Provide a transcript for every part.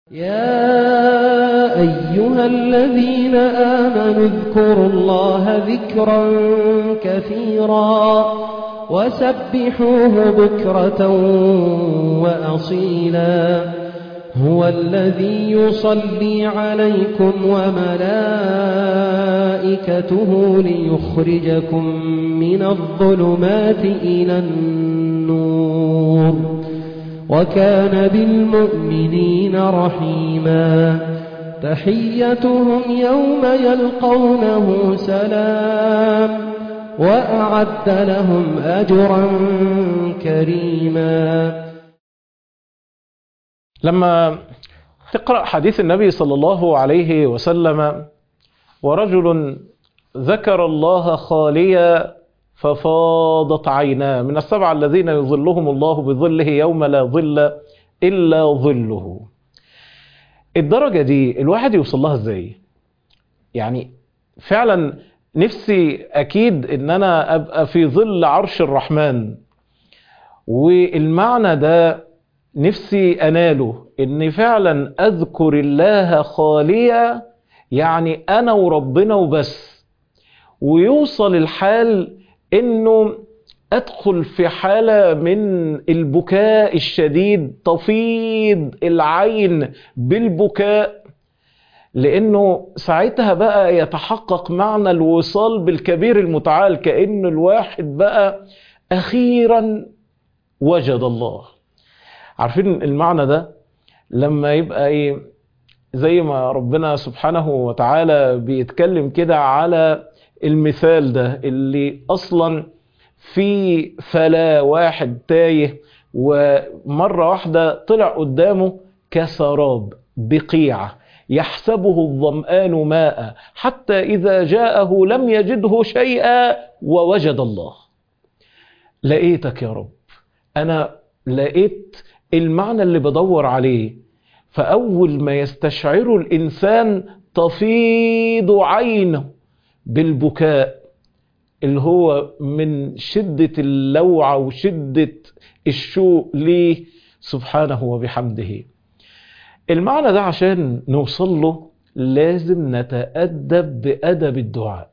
يا أيها الذين آمنوا اذكروا الله ذكرا كثيرا وسبحوه بكرة وأصيلا هو الذي يصلي عليكم وملائكته ليخرجكم من الظلمات إلى النور وكان بالمؤمنين رحيما تحيتهم يوم يلقونه سلام وأعد لهم أجرا كريما لما تقرأ حديث النبي صلى الله عليه وسلم ورجل ذكر الله خاليا ففاضت عيناه من السبعة الذين يظلهم الله بظله يوم لا ظل إلا ظله الدرجة دي الواحد يوصل لها ازاي يعني فعلا نفسي اكيد ان انا ابقى في ظل عرش الرحمن والمعنى ده نفسي اناله ان فعلا اذكر الله خاليا يعني انا وربنا وبس ويوصل الحال انه ادخل في حالة من البكاء الشديد تفيض العين بالبكاء لانه ساعتها بقى يتحقق معنى الوصال بالكبير المتعال كأن الواحد بقى اخيرا وجد الله عارفين المعنى ده لما يبقى ايه زي ما ربنا سبحانه وتعالى بيتكلم كده على المثال ده اللي اصلا في فلا واحد تايه ومرة واحدة طلع قدامه كسراب بقيعة يحسبه الظمآن ماء حتى إذا جاءه لم يجده شيئا ووجد الله لقيتك يا رب أنا لقيت المعنى اللي بدور عليه فأول ما يستشعر الإنسان تفيض عينه بالبكاء اللي هو من شدة اللوعة وشدة الشوق ليه سبحانه وبحمده المعنى ده عشان نوصل له لازم نتأدب بأدب الدعاء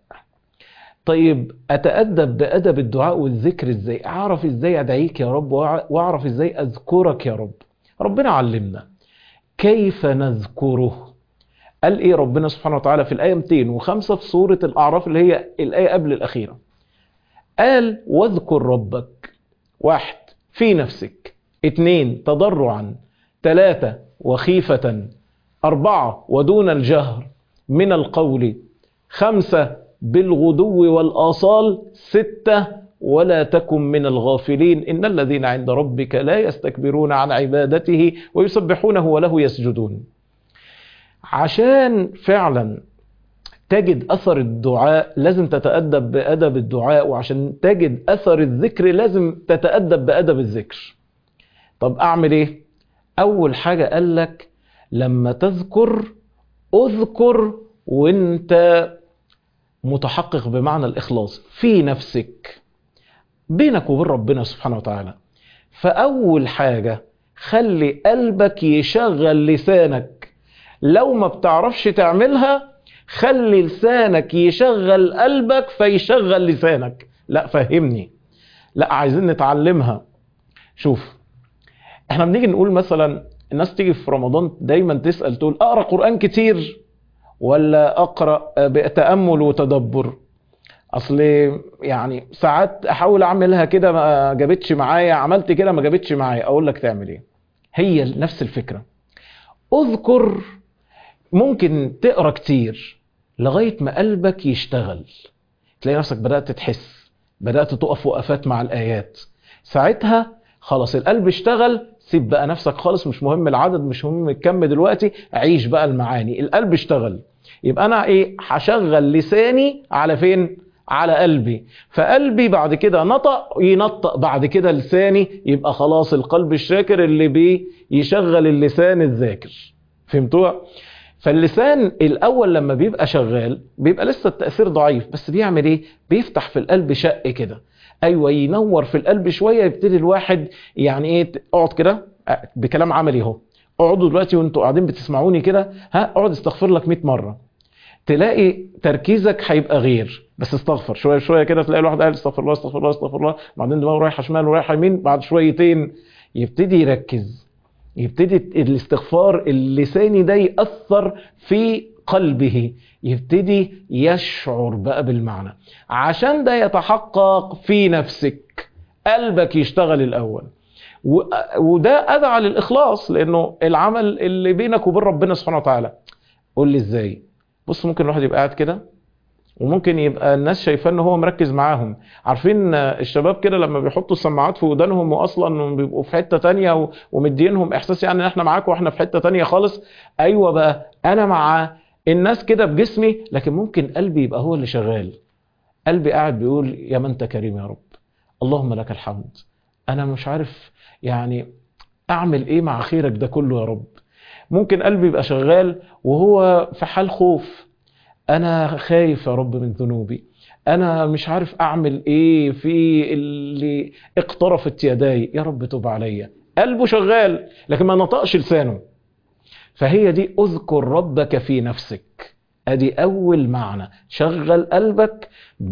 طيب أتأدب بأدب الدعاء والذكر إزاي أعرف إزاي أدعيك يا رب وأعرف إزاي أذكرك يا رب ربنا علمنا كيف نذكره قال ايه ربنا سبحانه وتعالى في الآية 205 في سورة الأعراف اللي هي الآية قبل الأخيرة قال واذكر ربك واحد في نفسك اتنين تضرعا ثلاثة وخيفة أربعة ودون الجهر من القول خمسة بالغدو والآصال ستة ولا تكن من الغافلين إن الذين عند ربك لا يستكبرون عن عبادته ويسبحونه وله يسجدون عشان فعلا تجد أثر الدعاء لازم تتأدب بأدب الدعاء وعشان تجد أثر الذكر لازم تتأدب بأدب الذكر طب أعمل إيه؟ أول حاجة قال لك لما تذكر أذكر وانت متحقق بمعنى الإخلاص في نفسك بينك وبين ربنا سبحانه وتعالى فأول حاجة خلي قلبك يشغل لسانك لو ما بتعرفش تعملها خلي لسانك يشغل قلبك فيشغل لسانك لا فهمني لا عايزين نتعلمها شوف احنا بنيجي نقول مثلا الناس تيجي في رمضان دايما تسأل تقول اقرأ قرآن كتير ولا اقرأ بتأمل وتدبر اصل يعني ساعات احاول اعملها كده ما جابتش معايا عملت كده ما جابتش معايا اقول لك تعمل ايه هي نفس الفكرة اذكر ممكن تقرا كتير لغايه ما قلبك يشتغل تلاقي نفسك بدات تحس بدات تقف وقفات مع الايات ساعتها خلاص القلب اشتغل سيب بقى نفسك خالص مش مهم العدد مش مهم الكم دلوقتي عيش بقى المعاني القلب اشتغل يبقى انا ايه هشغل لساني على فين على قلبي فقلبي بعد كده نطق ينطق بعد كده لساني يبقى خلاص القلب الشاكر اللي بيه يشغل اللسان الذاكر فهمتوها فاللسان الاول لما بيبقى شغال بيبقى لسه التاثير ضعيف بس بيعمل ايه بيفتح في القلب شق كده ايوه ينور في القلب شويه يبتدي الواحد يعني ايه اقعد كده بكلام عملي اهو اقعدوا دلوقتي وانتوا قاعدين بتسمعوني كده ها اقعد استغفر لك 100 مره تلاقي تركيزك هيبقى غير بس استغفر شويه شويه كده تلاقي الواحد قاعد استغفر الله استغفر الله استغفر الله بعدين دماغه رايحه شمال ورايحه يمين بعد شويتين يبتدي يركز يبتدي الاستغفار اللساني ده يأثر في قلبه يبتدي يشعر بقى بالمعنى عشان ده يتحقق في نفسك قلبك يشتغل الأول و- وده أدعى للإخلاص لأنه العمل اللي بينك وبين ربنا سبحانه وتعالى قول لي إزاي بص ممكن الواحد يبقى قاعد كده وممكن يبقى الناس شايفاه ان هو مركز معاهم عارفين الشباب كده لما بيحطوا السماعات في ودانهم واصلا بيبقوا في حته تانية و- ومدينهم احساس يعني ان احنا معاكم واحنا في حته تانية خالص ايوه بقى انا مع الناس كده بجسمي لكن ممكن قلبي يبقى هو اللي شغال قلبي قاعد بيقول يا من انت كريم يا رب اللهم لك الحمد انا مش عارف يعني اعمل ايه مع خيرك ده كله يا رب ممكن قلبي يبقى شغال وهو في حال خوف انا خايف يا رب من ذنوبي انا مش عارف اعمل ايه في اللي اقترفت يداي يا رب تب عليا قلبه شغال لكن ما نطقش لسانه فهي دي اذكر ربك في نفسك ادي اول معنى شغل قلبك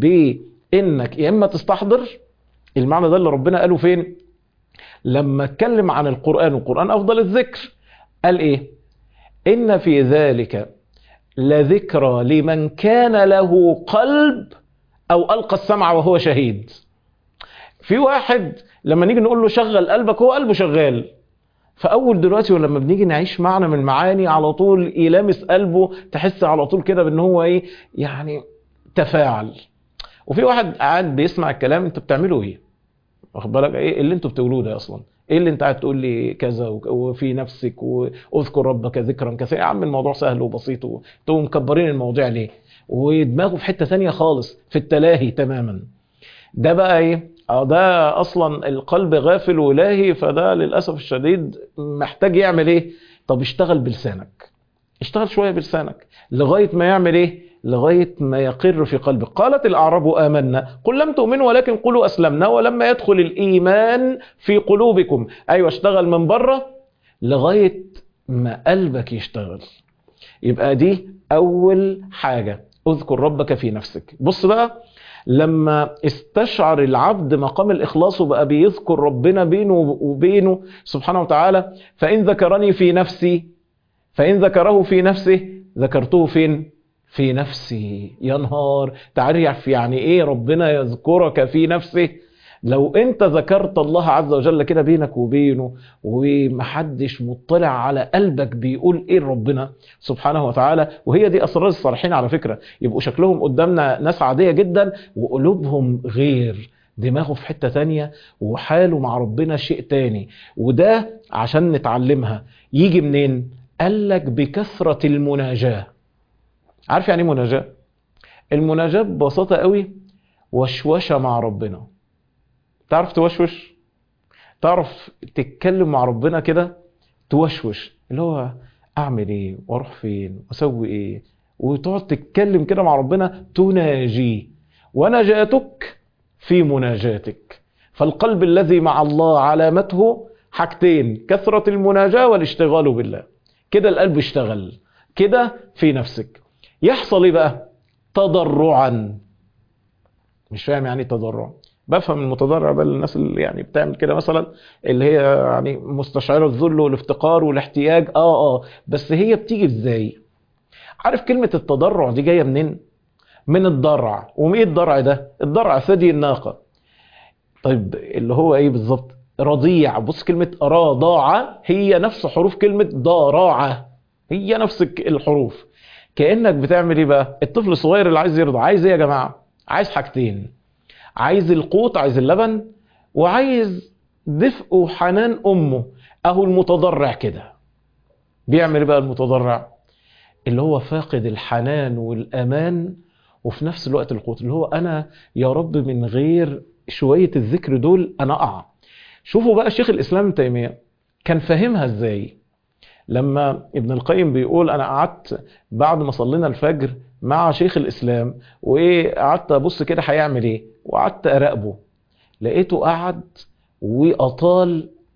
بانك يا اما تستحضر المعنى ده اللي ربنا قاله فين لما اتكلم عن القران والقران افضل الذكر قال ايه ان في ذلك لذكرى لمن كان له قلب او القى السمع وهو شهيد في واحد لما نيجي نقول له شغل قلبك هو قلبه شغال فاول دلوقتي ولما بنيجي نعيش معنى من المعاني على طول يلامس قلبه تحس على طول كده بان هو ايه يعني تفاعل وفي واحد قاعد بيسمع الكلام انتوا بتعملوا ايه واخد بالك ايه اللي انتوا بتقولوه ده اصلا ايه اللي انت قاعد تقول لي كذا وك- وفي نفسك واذكر ربك ذكرا كثيرا يا عم الموضوع سهل وبسيط وانتوا مكبرين المواضيع ليه ودماغه في حته ثانيه خالص في التلاهي تماما ده بقى ايه اه ده اصلا القلب غافل ولاهي فده للاسف الشديد محتاج يعمل ايه طب اشتغل بلسانك اشتغل شويه بلسانك لغايه ما يعمل ايه لغايه ما يقر في قلبك قالت الاعراب امنا قل لم تؤمنوا ولكن قولوا اسلمنا ولما يدخل الايمان في قلوبكم ايوه اشتغل من بره لغايه ما قلبك يشتغل يبقى دي اول حاجه اذكر ربك في نفسك بص بقى لما استشعر العبد مقام الإخلاص وبقى بيذكر ربنا بينه وبينه سبحانه وتعالى فإن ذكرني في نفسي فإن ذكره في نفسه ذكرته فين؟ في نفسي يا نهار تعرف يعني ايه ربنا يذكرك في نفسه لو انت ذكرت الله عز وجل كده بينك وبينه ومحدش مطلع على قلبك بيقول ايه ربنا سبحانه وتعالى وهي دي اسرار الصالحين على فكره يبقوا شكلهم قدامنا ناس عاديه جدا وقلوبهم غير دماغه في حته تانية وحاله مع ربنا شيء تاني وده عشان نتعلمها يجي منين قال لك بكثره المناجاه عارف يعني ايه مناجاه المناجاه ببساطه قوي وشوشه مع ربنا تعرف توشوش تعرف تتكلم مع ربنا كده توشوش اللي هو اعمل ايه واروح فين واسوي ايه وتقعد تتكلم كده مع ربنا تناجي ونجاتك في مناجاتك فالقلب الذي مع الله علامته حاجتين كثرة المناجاة والاشتغال بالله كده القلب اشتغل كده في نفسك يحصل ايه بقى تضرعا مش فاهم يعني تضرع بفهم المتضرع ده للناس اللي يعني بتعمل كده مثلا اللي هي يعني مستشعره الذل والافتقار والاحتياج اه اه بس هي بتيجي ازاي عارف كلمة التضرع دي جاية منين من الضرع وايه الضرع ده الضرع ثدي الناقة طيب اللي هو ايه بالظبط رضيع بص كلمة رضاعة هي نفس حروف كلمة ضراعة هي نفس الحروف كأنك بتعمل ايه بقى الطفل الصغير اللي عايز يرضع عايز ايه يا جماعة عايز حاجتين عايز القوت عايز اللبن وعايز دفء وحنان امه اهو المتضرع كده بيعمل ايه بقى المتضرع اللي هو فاقد الحنان والامان وفي نفس الوقت القوت اللي هو انا يا رب من غير شويه الذكر دول انا اقع شوفوا بقى شيخ الاسلام ابن تيميه كان فاهمها ازاي لما ابن القيم بيقول انا قعدت بعد ما صلينا الفجر مع شيخ الاسلام وايه قعدت ابص كده هيعمل ايه وقعدت اراقبه لقيته قعد واطال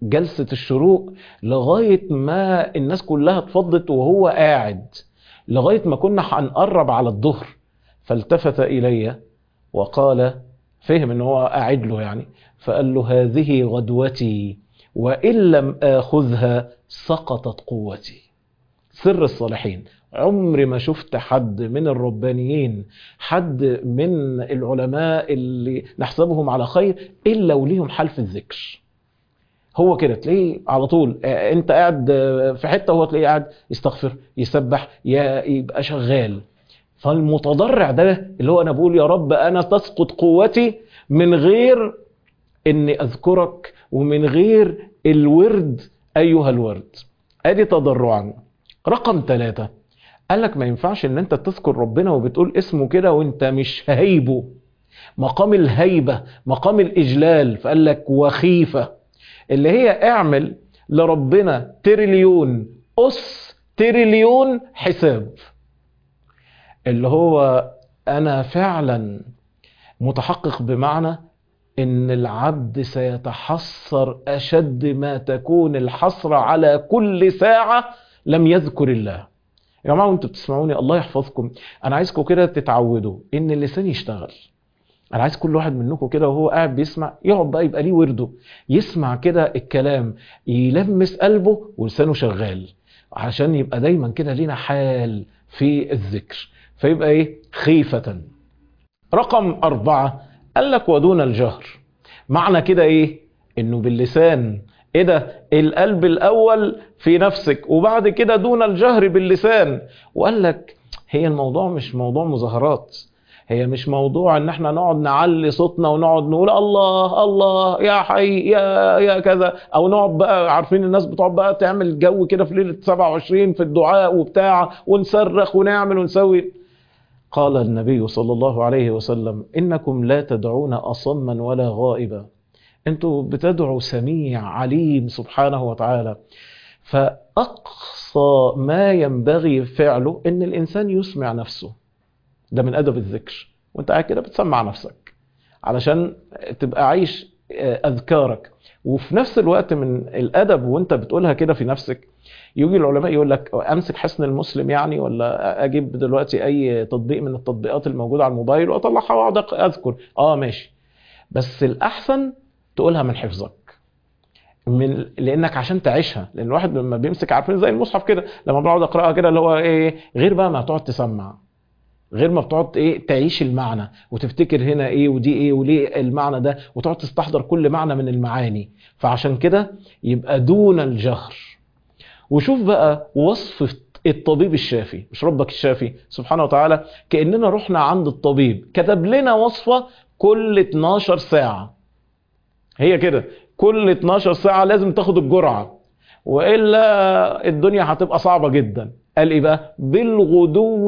جلسة الشروق لغاية ما الناس كلها اتفضت وهو قاعد لغاية ما كنا هنقرب على الظهر فالتفت إلي وقال فهم ان هو قاعد له يعني فقال له هذه غدوتي وإن لم آخذها سقطت قوتي سر الصالحين عمري ما شفت حد من الربانيين حد من العلماء اللي نحسبهم على خير إلا وليهم حلف الذكر هو كده تلاقيه على طول آه، انت قاعد آه، في حته وهو تلاقيه قاعد يستغفر يسبح يا- يبقى شغال فالمتضرع ده اللي هو انا بقول يا رب انا تسقط قوتي من غير اني اذكرك ومن غير الورد ايها الورد ادي تضرعا رقم ثلاثة قال لك ما ينفعش ان انت تذكر ربنا وبتقول اسمه كده وانت مش هيبه مقام الهيبة مقام الاجلال فقال لك وخيفة اللي هي اعمل لربنا تريليون اس تريليون حساب اللي هو انا فعلا متحقق بمعنى ان العبد سيتحسر اشد ما تكون الحسرة على كل ساعة لم يذكر الله يا جماعة وانتوا بتسمعوني الله يحفظكم انا عايزكم كده تتعودوا ان اللسان يشتغل انا عايز كل واحد منكم كده وهو قاعد بيسمع يقعد بقى يبقى ليه ورده يسمع كده الكلام يلمس قلبه ولسانه شغال عشان يبقى دايما كده لينا حال في الذكر فيبقى ايه خيفة رقم أربعة قال لك ودون الجهر معنى كده ايه انه باللسان ايه ده القلب الاول في نفسك وبعد كده دون الجهر باللسان وقال لك هي الموضوع مش موضوع مظاهرات هي مش موضوع ان احنا نقعد نعلي صوتنا ونقعد نقول الله الله يا حي يا يا كذا او نقعد بقى عارفين الناس بتقعد بقى تعمل جو كده في ليله 27 في الدعاء وبتاع ونصرخ ونعمل ونسوي قال النبي صلى الله عليه وسلم انكم لا تدعون اصما ولا غائبا انتوا بتدعوا سميع عليم سبحانه وتعالى فاقصى ما ينبغي فعله ان الانسان يسمع نفسه ده من ادب الذكر وانت قاعد كده بتسمع نفسك علشان تبقى عايش اذكارك وفي نفس الوقت من الادب وانت بتقولها كده في نفسك يجي العلماء يقول لك امسك حسن المسلم يعني ولا اجيب دلوقتي اي تطبيق من التطبيقات الموجوده على الموبايل واطلعها واقعد اذكر اه ماشي بس الاحسن تقولها من حفظك من لانك عشان تعيشها لان الواحد لما بيمسك عارفين زي المصحف كده لما بنقعد اقراها كده اللي هو ايه غير بقى ما تقعد تسمع غير ما بتقعد ايه تعيش المعنى وتفتكر هنا ايه ودي ايه وليه المعنى ده وتقعد تستحضر كل معنى من المعاني فعشان كده يبقى دون الجهر وشوف بقى وصف الطبيب الشافي مش ربك الشافي سبحانه وتعالى كأننا رحنا عند الطبيب كتب لنا وصفة كل 12 ساعة هي كده كل 12 ساعة لازم تاخد الجرعة وإلا الدنيا هتبقى صعبة جدا قال إيه بقى بالغدو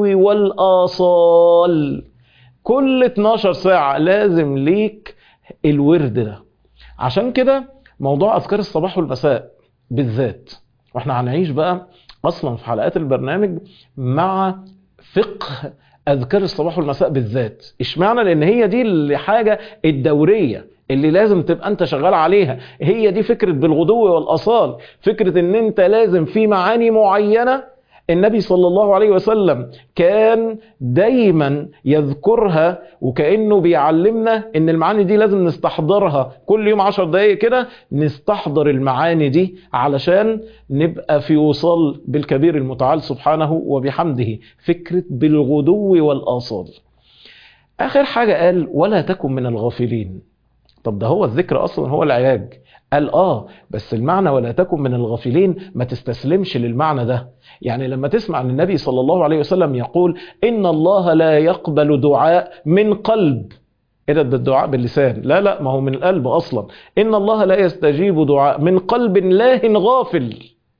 والآصال كل 12 ساعة لازم ليك الورد ده عشان كده موضوع أذكار الصباح والمساء بالذات واحنا هنعيش بقى اصلا في حلقات البرنامج مع فقه اذكار الصباح والمساء بالذات اشمعنى لان هي دي الحاجه الدوريه اللي لازم تبقى انت شغال عليها هي دي فكره بالغدو والاصال فكره ان انت لازم في معاني معينه النبي صلى الله عليه وسلم كان دايما يذكرها وكأنه بيعلمنا ان المعاني دي لازم نستحضرها كل يوم عشر دقايق كده نستحضر المعاني دي علشان نبقى في وصال بالكبير المتعال سبحانه وبحمده فكرة بالغدو والآصال آخر حاجة قال ولا تكن من الغافلين طب ده هو الذكر أصلا هو العلاج قال اه بس المعنى ولا تكن من الغافلين ما تستسلمش للمعنى ده يعني لما تسمع ان النبي صلى الله عليه وسلم يقول ان الله لا يقبل دعاء من قلب ايه ده ده الدعاء باللسان لا لا ما هو من القلب اصلا ان الله لا يستجيب دعاء من قلب لاه غافل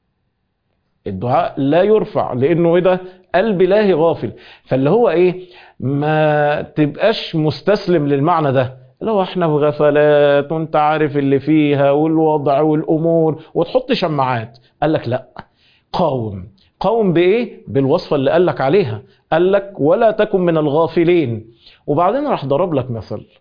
الدعاء لا يرفع لانه ايه ده قلب لاهي غافل فاللي هو ايه ما تبقاش مستسلم للمعنى ده لو احنا في غفلات وانت عارف اللي فيها والوضع والامور وتحط شماعات قال لك لا قاوم قاوم بايه بالوصفه اللي قال لك عليها قال لك ولا تكن من الغافلين وبعدين راح ضرب لك مثل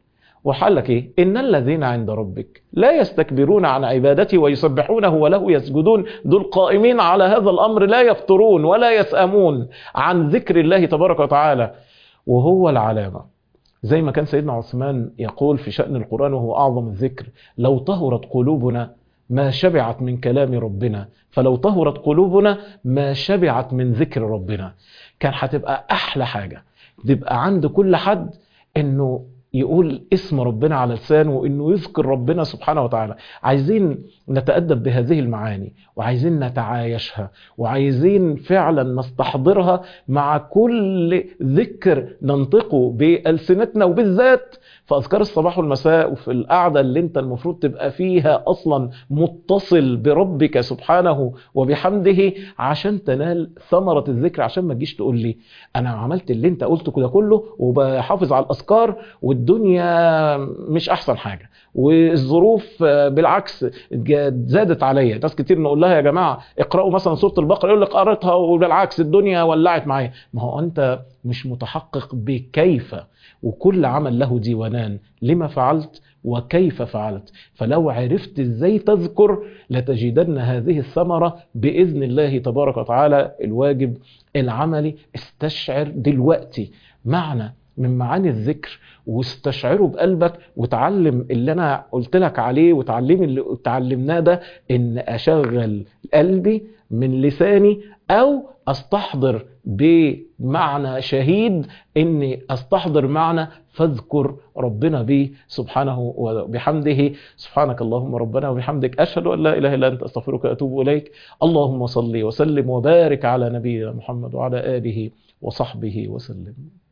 وحلك ايه ان الذين عند ربك لا يستكبرون عن عبادته ويسبحونه وله يسجدون دول قائمين على هذا الامر لا يفترون ولا يسامون عن ذكر الله تبارك وتعالى وهو العلامه زي ما كان سيدنا عثمان يقول في شأن القرآن وهو أعظم الذكر لو طهرت قلوبنا ما شبعت من كلام ربنا فلو طهرت قلوبنا ما شبعت من ذكر ربنا كان هتبقى أحلى حاجة تبقى عند كل حد انه يقول اسم ربنا على لسانه وانه يذكر ربنا سبحانه وتعالى عايزين نتأدب بهذه المعاني وعايزين نتعايشها وعايزين فعلا نستحضرها مع كل ذكر ننطقه بألسنتنا وبالذات في أذكار الصباح والمساء وفي القعدة اللي انت المفروض تبقى فيها أصلا متصل بربك سبحانه وبحمده عشان تنال ثمرة الذكر عشان ما تجيش تقول لي أنا عملت اللي انت قلته كده كله وبحافظ على الأذكار والدنيا مش أحسن حاجة والظروف بالعكس زادت عليا ناس كتير نقول لها يا جماعة اقرأوا مثلا سورة البقرة يقول لك قريتها وبالعكس الدنيا ولعت معايا ما هو أنت مش متحقق بكيف وكل عمل له ديوانان لما فعلت وكيف فعلت فلو عرفت ازاي تذكر لتجدن هذه الثمرة بإذن الله تبارك وتعالى الواجب العملي استشعر دلوقتي معنى من معاني الذكر واستشعره بقلبك وتعلم اللي انا قلت لك عليه وتعلم اللي تعلمناه ده ان اشغل قلبي من لساني او استحضر بمعنى شهيد اني استحضر معنى فاذكر ربنا به سبحانه وبحمده سبحانك اللهم ربنا وبحمدك اشهد ان لا اله الا انت استغفرك واتوب اليك اللهم صل وسلم وبارك على نبينا محمد وعلى اله وصحبه وسلم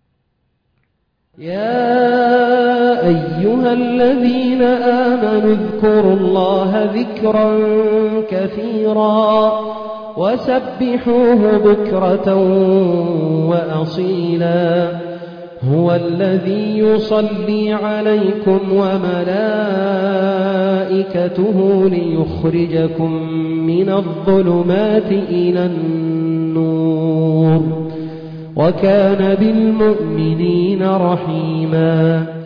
يا أيها الذين آمنوا اذكروا الله ذكرا كثيرا وسبحوه بكرة وأصيلا هو الذي يصلي عليكم وملائكته ليخرجكم من الظلمات إلى النور وكان بالمؤمنين رحيما